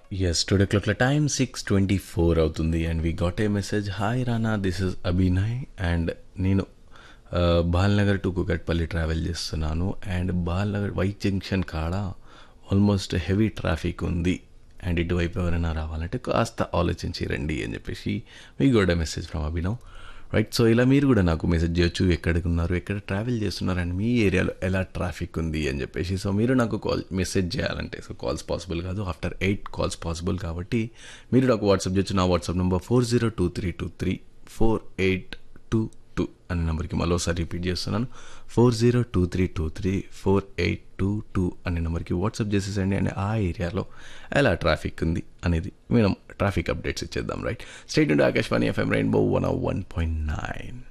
yes today క్లాక్ల time six twenty four అవుతుంది and we got a message hi Rana this is Abhinay and నేను ఆ, Balanagar to Kukatpally travel చేస్తున్నాను and Balanagar Y junction కాడ almost heavy traffic ఉంది and ఇటువైపు ఎవరైనా రావాలంటే కాస్త ఆలోచించి రండి అని చెప్పేసి we got a message from Abhinav right so ఇలా మీరు కూడా నాకు మెసేజ్ చేయొచ్చు ఎక్కడికి ఉన్నారు ఎక్కడ ట్రావెల్ చేస్తున్నారు అండ్ మీ ఏరియాలో ఎలా ట్రాఫిక్ ఉంది అని చెప్పేసి సో మీరు నాకు కాల్ మెసేజ్ చేయాలంటే సో కాల్స్ పాసిబుల్ కాదు ఆఫ్టర్ ఎయిట్ కాల్స్ పాసిబుల్ కాబట్టి మీరు నాకు వాట్సాప్ చేయొచ్చు నా WhatsApp number four zero two three two three four eight two two అనే నెంబర్కి మరోసారి రిపీట్ చేస్తున్నాను four zero two three two three four eight two two అనే నెంబర్కి వాట్సాప్ చేసేసండి అండ్ ఆ ఏరియాలో ఎలా ట్రాఫిక్ ఉంది అనేది మనం ట్రాఫిక్ అప్డేట్స్ ఇచ్చేద్దాం రైట్ స్టేట్ నుండి Akashvani FM rainbow one one point nine